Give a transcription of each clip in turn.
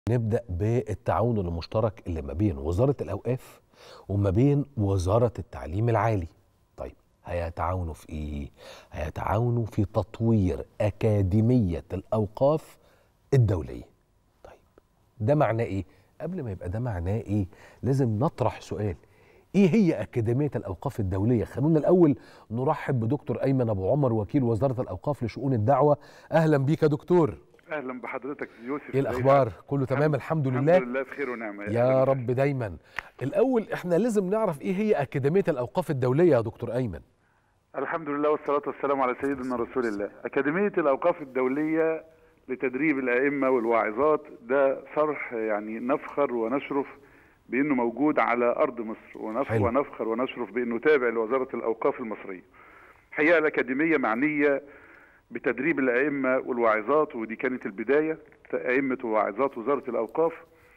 نبدأ بالتعاون المشترك اللي ما بين وزارة الأوقاف وما بين وزارة التعليم العالي طيب هيتعاونوا في إيه؟ هيتعاونوا في تطوير أكاديمية الأوقاف الدولية طيب ده معناه إيه؟ قبل ما يبقى ده معناه إيه؟ لازم نطرح سؤال ايه هي اكاديميه الاوقاف الدوليه خلونا الاول نرحب بدكتور ايمن ابو عمر وكيل وزاره الاوقاف لشؤون الدعوه اهلا بيك يا دكتور اهلا بحضرتك يوسف ايه الاخبار كله تمام الحمد لله الحمد لله بخير ونعمه يا رب دايما الاول احنا لازم نعرف ايه هي اكاديميه الاوقاف الدوليه يا دكتور ايمن الحمد لله والصلاه والسلام على سيدنا رسول الله اكاديميه الاوقاف الدوليه لتدريب الائمه والواعظات ده صرح يعني نفخر ونشرف بانه موجود على ارض مصر ونف... حلو. ونفخر ونشرف بانه تابع لوزاره الاوقاف المصريه. الحقيقه الاكاديميه معنيه بتدريب الائمه والواعظات ودي كانت البدايه ائمه وواعظات وزاره الاوقاف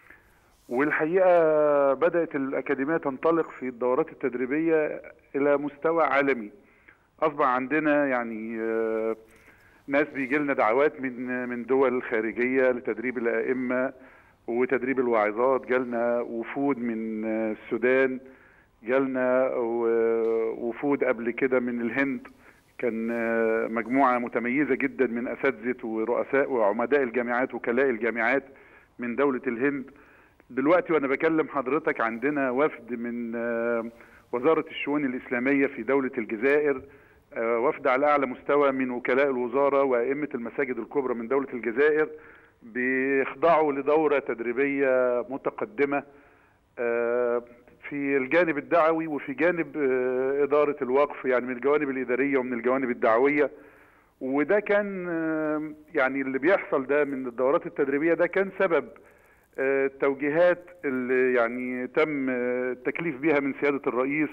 والحقيقه بدات الاكاديميه تنطلق في الدورات التدريبيه الى مستوى عالمي. اصبح عندنا يعني آه، ناس بيجي لنا دعوات من من دول خارجيه لتدريب الائمه وتدريب الواعظات جالنا وفود من آه، السودان جالنا و- وفود قبل كده من الهند كان آه، مجموعة متميزة جدا من أساتذة ورؤساء وعمداء الجامعات وكلاء الجامعات من دولة الهند دلوقتي وأنا بكلم حضرتك عندنا وفد من آه، وزارة الشؤون الإسلامية في دولة الجزائر آه، وفد على أعلى مستوى من وكلاء الوزارة وأئمة المساجد الكبرى من دولة الجزائر بيخضعوا لدورة تدريبية متقدمة آه، في الجانب الدعوي وفي جانب آه، إدارة الوقف يعني من الجوانب الإدارية ومن الجوانب الدعوية وده كان آه، يعني اللي بيحصل ده من الدورات التدريبية ده كان سبب آه، التوجيهات اللي يعني تم آه، التكليف بها من سيادة الرئيس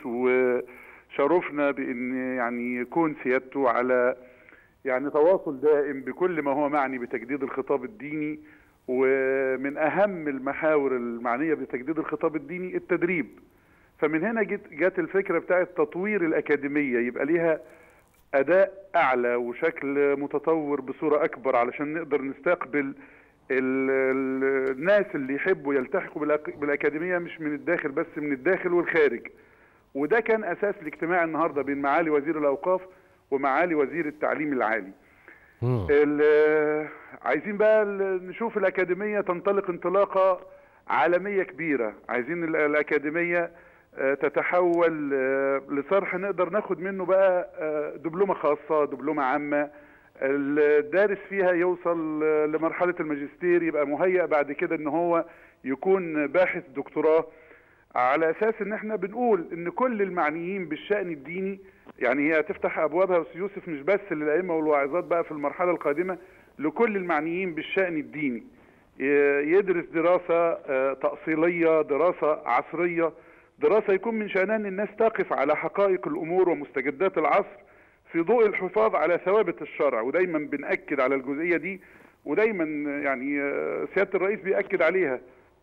وشرفنا بأن يعني يكون سيادته على يعني تواصل دائم بكل ما هو معني بتجديد الخطاب الديني ومن اهم المحاور المعنيه بتجديد الخطاب الديني التدريب فمن هنا جت جت الفكره بتاعه تطوير الاكاديميه يبقى ليها اداء اعلى وشكل متطور بصوره اكبر علشان نقدر نستقبل ال- ال- الناس اللي يحبوا يلتحقوا بالأك- بالاكاديميه مش من الداخل بس من الداخل والخارج وده كان اساس الاجتماع النهارده بين معالي وزير الاوقاف ومعالي وزير التعليم العالي مم. ال- عايزين بقى ال- نشوف الأكاديمية تنطلق انطلاقة عالمية كبيرة عايزين ال- الأكاديمية آه، تتحول آه، لصرح نقدر ناخد منه بقى آه، دبلومة خاصة دبلومة عامة الدارس فيها يوصل آه، لمرحلة الماجستير يبقى مهيأ بعد كده ان هو يكون باحث دكتوراه على اساس ان احنا بنقول ان كل المعنيين بالشأن الديني يعني هي هتفتح ابوابها يا أستاذ يوسف مش بس للائمه والواعظات بقى في المرحله القادمه لكل المعنيين بالشأن الديني ي- يدرس دراسه آه، تأصيليه دراسه عصريه دراسه يكون من شأنها ان الناس تقف على حقائق الامور ومستجدات العصر في ضوء الحفاظ على ثوابت الشرع ودايما بنأكد على الجزئيه دي ودايما يعني آه، سياده الرئيس بيأكد عليها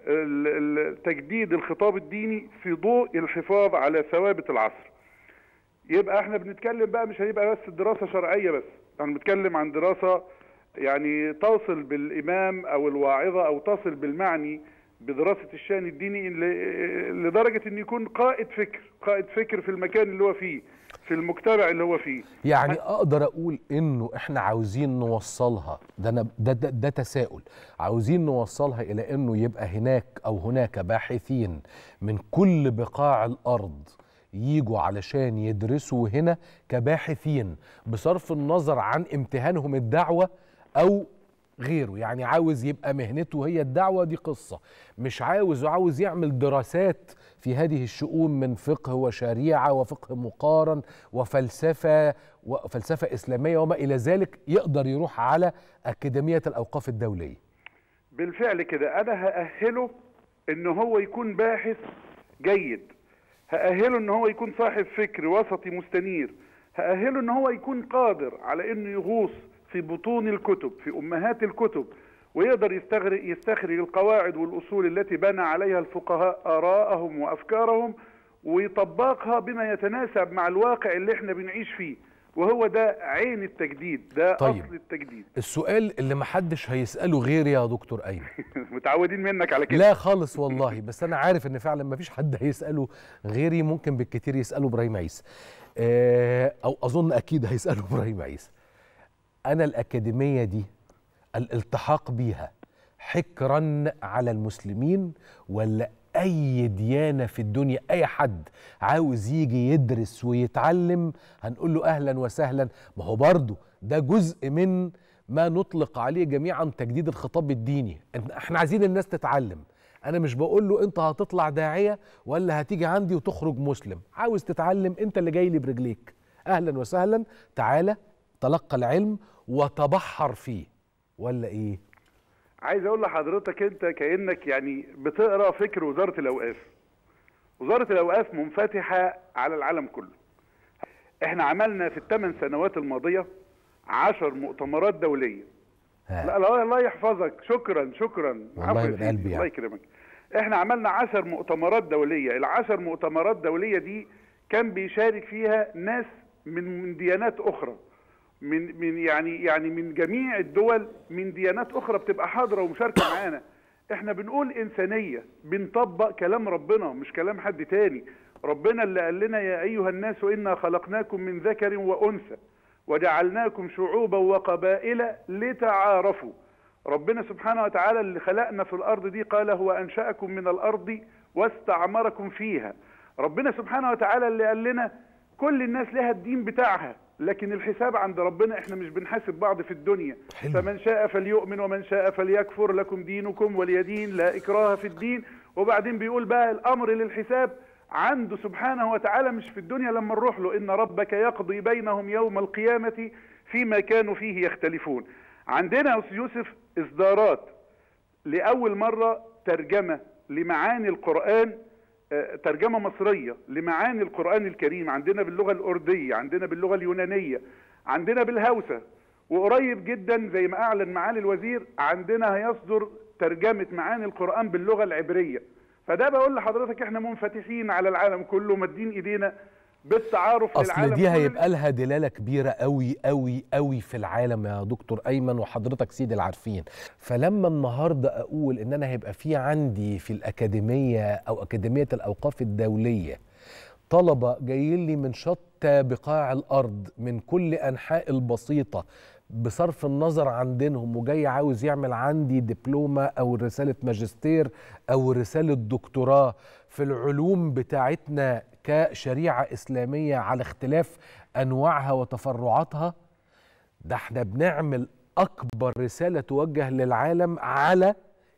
ال- ال- تجديد الخطاب الديني في ضوء الحفاظ على ثوابت العصر يبقى احنا بنتكلم بقى مش هيبقى بس دراسة شرعية بس احنا بنتكلم عن دراسة يعني توصل بالإمام أو الواعظة أو تصل بالمعني بدراسة الشأن الديني ل- لدرجة أن يكون قائد فكر قائد فكر في المكان اللي هو فيه في المجتمع اللي هو فيه يعني اقدر اقول انه احنا عاوزين نوصلها ده أنا ده, ده, ده تساؤل عاوزين نوصلها الى انه يبقى هناك او هناك باحثين من كل بقاع الارض يجوا علشان يدرسوا هنا كباحثين بصرف النظر عن امتهانهم الدعوه او غيره يعني عاوز يبقى مهنته هي الدعوة دي قصة مش عاوز وعاوز يعمل دراسات في هذه الشؤون من فقه وشريعة وفقه مقارن وفلسفة وفلسفة إسلامية وما إلى ذلك يقدر يروح على أكاديمية الأوقاف الدولية بالفعل كده انا هأهله ان هو يكون باحث جيد هأهله ان هو يكون صاحب فكر وسطي مستنير هأهله ان هو يكون قادر على انه يغوص في بطون الكتب في امهات الكتب ويقدر يستخرج يستخرج القواعد والاصول التي بنى عليها الفقهاء ارائهم وافكارهم ويطبقها بما يتناسب مع الواقع اللي احنا بنعيش فيه وهو ده عين التجديد ده طيب. اصل التجديد السؤال اللي محدش هيساله غيري يا دكتور ايمن متعودين منك على كده لا خالص والله بس انا عارف ان فعلا ما فيش حد هيساله غيري ممكن بالكتير يساله ابراهيم عيسى آه، او اظن اكيد هيساله ابراهيم عيسى انا الاكاديميه دي الالتحاق بيها حكرا على المسلمين ولا اي ديانه في الدنيا اي حد عاوز يجي يدرس ويتعلم هنقول له اهلا وسهلا ما هو برضه ده جزء من ما نطلق عليه جميعا تجديد الخطاب الديني إن احنا عايزين الناس تتعلم انا مش بقول له انت هتطلع داعيه ولا هتيجي عندي وتخرج مسلم عاوز تتعلم انت اللي جاي لي برجليك اهلا وسهلا تعالى تلقى العلم وتبحر فيه ولا ايه عايز اقول لحضرتك انت كانك يعني بتقرا فكر وزاره الاوقاف وزاره الاوقاف منفتحه على العالم كله احنا عملنا في الثمان سنوات الماضيه عشر مؤتمرات دوليه ها. لا لا الله يحفظك شكرا شكرا والله عفوا يا من سيدي، قلبي الله يعني. يكرمك احنا عملنا عشر مؤتمرات دوليه العشر مؤتمرات دوليه دي كان بيشارك فيها ناس من من ديانات اخرى من من يعني يعني من جميع الدول من ديانات اخرى بتبقى حاضره ومشاركه معانا احنا بنقول انسانيه بنطبق كلام ربنا مش كلام حد تاني ربنا اللي قال لنا يا ايها الناس انا خلقناكم من ذكر وانثى وجعلناكم شعوبا وقبائل لتعارفوا ربنا سبحانه وتعالى اللي خلقنا في الارض دي قال هو انشاكم من الارض واستعمركم فيها ربنا سبحانه وتعالى اللي قال لنا كل الناس لها الدين بتاعها لكن الحساب عند ربنا احنا مش بنحاسب بعض في الدنيا حلو. فمن شاء فليؤمن ومن شاء فليكفر لكم دينكم ولي دين لا اكراه في الدين وبعدين بيقول بقى الامر للحساب عنده سبحانه وتعالى مش في الدنيا لما نروح له ان ربك يقضي بينهم يوم القيامه فيما كانوا فيه يختلفون عندنا يا أستاذ يوسف اصدارات لاول مره ترجمه لمعاني القران آه، ترجمه مصريه لمعاني القران الكريم عندنا باللغه الارديه عندنا باللغه اليونانيه عندنا بالهوسه وقريب جدا زي ما اعلن معالي الوزير عندنا هيصدر ترجمه معاني القران باللغه العبريه فده بقول لحضرتك احنا منفتحين على العالم كله مادين ايدينا بالتعارف اصل للعالم دي كله. هيبقى لها دلاله كبيره قوي قوي قوي في العالم يا دكتور ايمن وحضرتك سيد العارفين فلما النهارده اقول ان انا هيبقى في عندي في الاكاديميه او اكاديميه الاوقاف الدوليه طلبه جايين لي من شتى بقاع الارض من كل انحاء البسيطه بصرف النظر عن دينهم وجاي عاوز يعمل عندي دبلومه او رساله ماجستير او رساله دكتوراه في العلوم بتاعتنا كشريعه اسلاميه على اختلاف انواعها وتفرعاتها ده احنا بنعمل اكبر رساله توجه للعالم على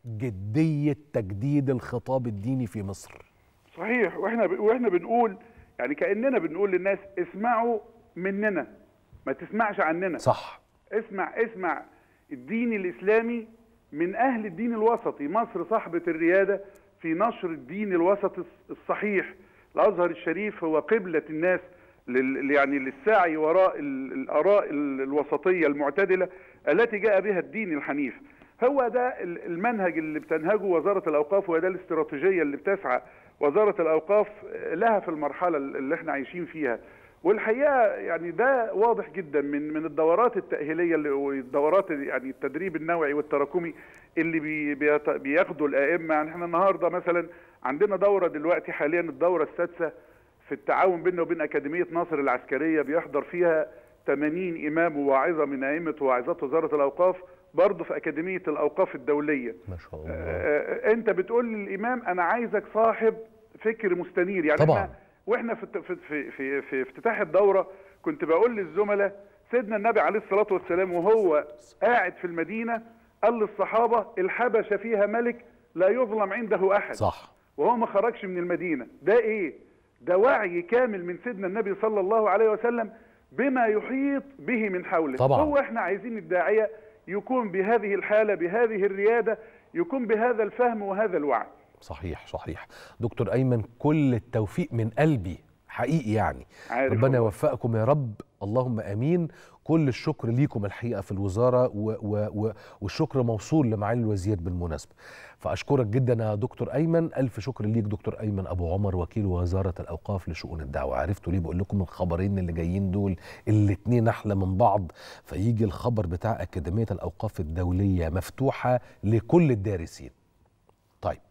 جديه تجديد الخطاب الديني في مصر صحيح واحنا ب... واحنا بنقول يعني كاننا بنقول للناس اسمعوا مننا ما تسمعش عننا صح اسمع اسمع الدين الاسلامي من اهل الدين الوسطي مصر صاحبه الرياده في نشر الدين الوسط الص- الصحيح الازهر الشريف هو قبله الناس لل يعني للسعي وراء ال- الاراء ال- الوسطيه المعتدله التي جاء بها الدين الحنيف هو ده ال- المنهج اللي بتنهجه وزاره الاوقاف وده الاستراتيجيه اللي بتسعى وزاره الاوقاف لها في المرحله اللي احنا عايشين فيها والحقيقه يعني ده واضح جدا من من الدورات التاهيليه اللي والدورات يعني التدريب النوعي والتراكمي اللي بي بيت- بياخدوا الائمه يعني احنا النهارده مثلا عندنا دوره دلوقتي حاليا الدوره السادسه في التعاون بيننا وبين اكاديميه ناصر العسكريه بيحضر فيها 80 امام وواعظه من ائمه وواعظات وزاره الاوقاف برضه في اكاديميه الاوقاف الدوليه ما شاء الله آه، انت بتقول للامام انا عايزك صاحب فكر مستنير يعني طبعاً. احنا واحنا في في في في, في افتتاح الدوره كنت بقول للزملاء سيدنا النبي عليه الصلاه والسلام وهو قاعد في المدينه قال للصحابه الحبشه فيها ملك لا يظلم عنده احد صح وهو ما خرجش من المدينه ده ايه ده وعي كامل من سيدنا النبي صلى الله عليه وسلم بما يحيط به من حوله طبعاً. هو احنا عايزين الداعيه يكون بهذه الحاله بهذه الرياده يكون بهذا الفهم وهذا الوعي صحيح صحيح دكتور ايمن كل التوفيق من قلبي حقيقي يعني عارف ربنا والله. يوفقكم يا رب اللهم امين كل الشكر ليكم الحقيقه في الوزاره و و و والشكر موصول لمعالي الوزير بالمناسبه فاشكرك جدا يا دكتور ايمن الف شكر ليك دكتور ايمن ابو عمر وكيل وزاره الاوقاف لشؤون الدعوه عرفتوا ليه بقول لكم الخبرين اللي جايين دول الاتنين احلى من بعض فيجي الخبر بتاع اكاديميه الاوقاف الدوليه مفتوحه لكل الدارسين طيب